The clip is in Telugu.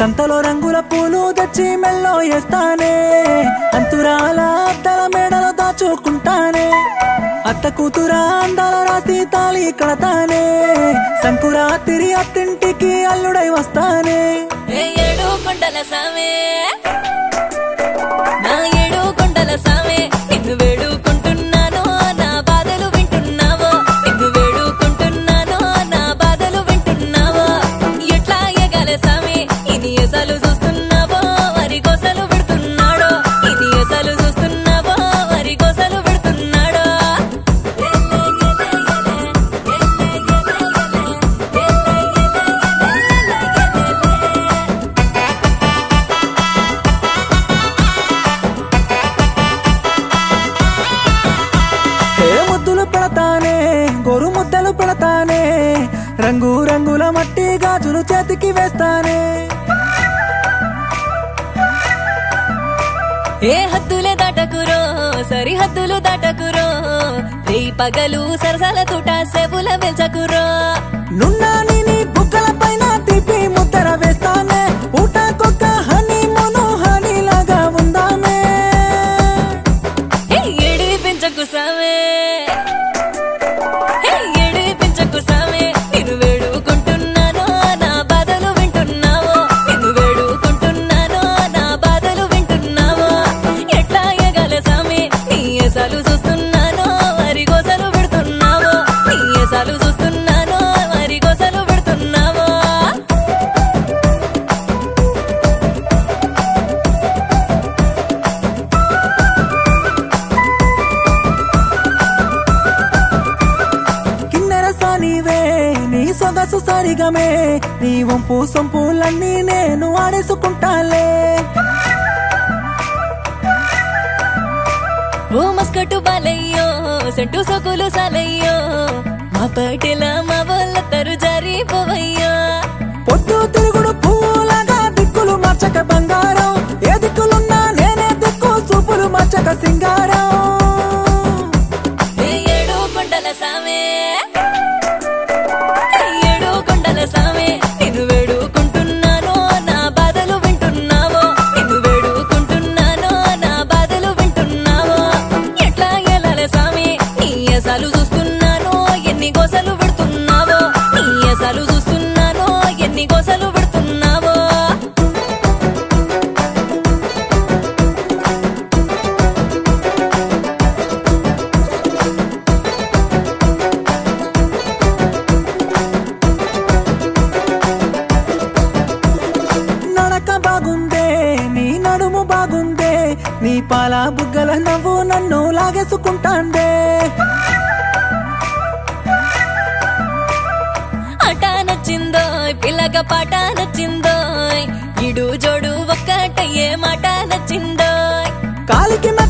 సంతలో రంగుల పూలు తెచ్చి మెల్లో వేస్తానే అంతురాల అద్దల మేడలో దాచుకుంటానే అత్త కూతురా అందాల రాసి తాళి కడతానే సంకురాతిరి అత్తింటికి అల్లుడై వస్తానే ఏ ఏడు కొండల సామే నా ఏడు కొండల సామే నిన్ను వేడుకుంటున్నాను నా బాధలు వింటున్నావో నిన్ను వేడుకుంటున్నాను నా బాధలు వింటున్నావో ఎట్లా ఎగాల సామే ఇని ఎసలు చూస్తున్నావో వరి గోసలు పెడుతున్నాడో ఇని ఎసలు చూస్తున్నావో వరి గోసలు పెడుతున్నాడో ఏ ముద్దులు పెడతానే గోరు ముద్దలు పెడతానే రంగు రంగుల మట్టి గాజులు చేతికి వేస్తానే ఏ హద్దులే దాటకురో సరిహద్దులు దాటకురో రే పగలు సరసాల తూట సెవుల వెల్చకురో నున్నాని నీ బుగ్గల పైన తిప్పి ముద్దర వేస్తానే ఊట కొక్క హనీ మును హనీ లాగా ఉందామే ఏ ఏడి పెంచకు సామే ఏ ఏడి పెంచకు సామే నిన్ను వేడుకుంటున్నాను నా బాధలు వింటున్నావో నిన్ను వేడుకుంటున్నాను నా బాధలు వింటున్నావో ఎట్లా ఎగల సామే నీ ఎసాలు చూస్తున్నాను వరి గోసలు పెడుతున్నావో నీ ఎసాలు చూస్తున్నాను వరి గోసలు పెడుతున్నావో కిన్నెర సానివే నీ సొగసు సరిగమే నీ వంపు సొంపులన్నీ నేను ఆడేసుకుంటాలే ఓ మస్కటు బాలయ్యో సెంటు సొకులు సాలయ్యో మా పటిల మా వాళ్ళందరూ జారిపోవయ్యో పొద్దు తిరుగుడు పూలగా దిక్కులు మార్చక బంగారం ఏ దిక్కులున్నా నేనే దిక్కు చూపులు మార్చక సింగారం ఏ ఏడు కొండల సామే ఏ ఏడు కొండల సామే నిన్ను వేడుకుంటున్నాను నా బాధలు వింటున్నావో నిన్ను వేడుకుంటున్నాను నా బాధలు వింటున్నావో ఎట్లా ఎలాల సామి నీ ఎసాలు చూస్తున్నాను ఎన్ని గోసలు పెడుతున్నావో నీ ఎసాలు చూస్తున్నాను ఎన్ని గోసలు పెడుతున్నావో నడక బాగుందే నీ నడుము బాగుందే నీ పాల బుగ్గల నవ్వు నన్ను లాగేసుకుంటాందే ఆట నచ్చిందో పిల్లక పాట నచ్చిందో ఇడు జోడు ఒక్కటయ్యే మాట నచ్చిందో కాలికి